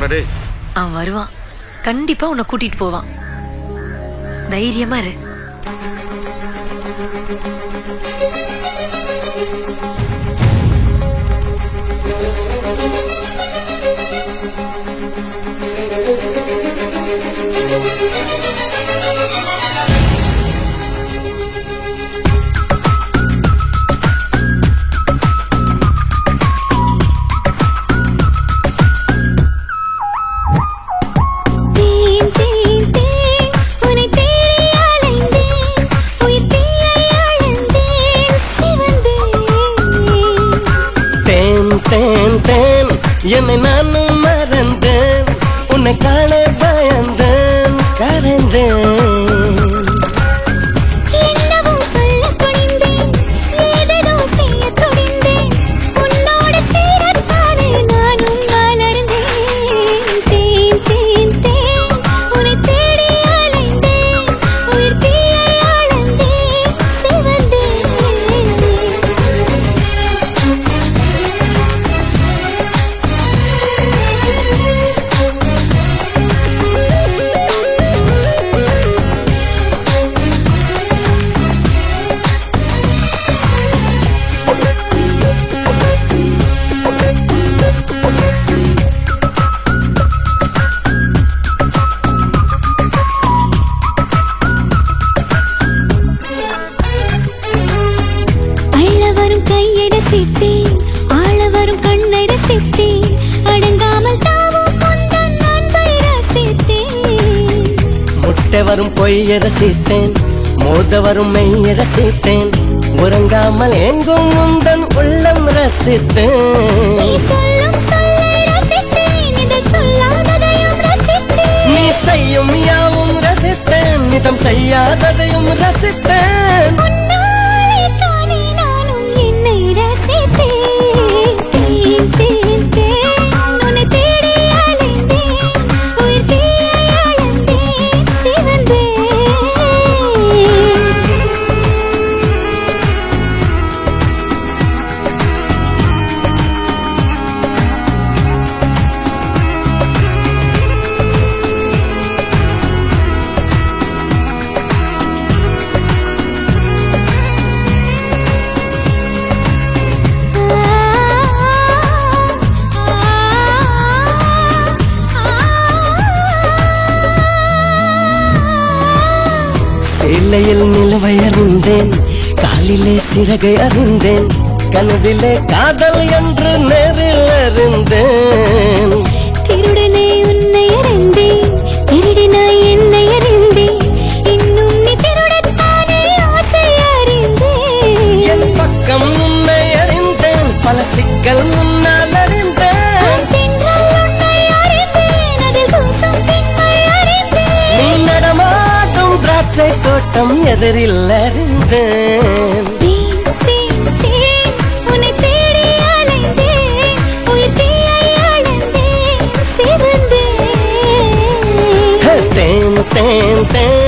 டேய் அவன் வருவான் கண்டிப்பா உன்னை கூட்டிட்டு போவான் தைரியமா இரு தேன் தேன் தேன் உன்னை தேடி அலைந்தேன் உயிர் தீயை அழந்தேன் சிவந்தேன் தேன் தேன் தேன் என்னை நானும் மறந்தேன் உன்னை காண பயந்தேன் கரைந்தேன் என்னவோ சொல்லத் துணிந்தேன் ஏதேதோ செய்யத் துணிந்தேன் உன்னோடு சேரத்தானே நானும் மலர்ந்தேன் தேன் தேன் தேன் உன்னை தேடி அலைந்தேன் உயிர் தீயை அழந்தேன் சிவந்தேன் அள்ள வரும் கையை ரசித்தேன் ஆள வரும் கண்ணை ரசித்தேன் அடங்காமல் தாவும் முந்தன் அன்பை ரசித்தேன் முட்டை வரும் பொய்ய ரசித்தேன் மோத வரும் மெய்ய ரசித்தேன் உறங்காமல் எங்கும் முந்தன் உள்ளம் நீ ரசித்தேன் சொல்லும் சொல்லை ரசித்தேன் இதழ் சொல்லாததையும் ரசித்தேன் நீ செய்யும் யாவும் ரசித்தேன் நிதம் செய்யாததையும் ரசித்தேன் உன்னாலே தானே நானும் என்னை ரசித்தேன் தேன் தேன் தேன் உன்னை தேடி அலைந்தேன் உயிர் தீயை அழந்தேன் சிவந்தேன் சிலையில் நிலவை அறிந்தேன் காலிலே சிறகை அறிந்தேன் கனவிலே காதல் என்று நேரில் அறிந்தேன் திருடனே உன்னை அறிந்தேன் திருடினாய் என்னை அறிந்தேன் இன்னும் நீ திருடத்தானே ஆசை அறிந்தேன் என் பக்கம் உன்னை அறிந்தேன் பல சிக்கல் முன்னால் அறிந்தேன் தென்றல் உன்னை அறிந்தேன் அதில் கூசும் பெண்மை அறிந்தேன் நீ நடமாடும் திராட்சை தோட்டம் எதிரில் அறிந்தேன் தேன் தேன் தேன் உன்னை தேடி அலைந்தேன் உயிர் தீயை அழந்தேன் சிவந்தேன் தேன் தேன் தேன்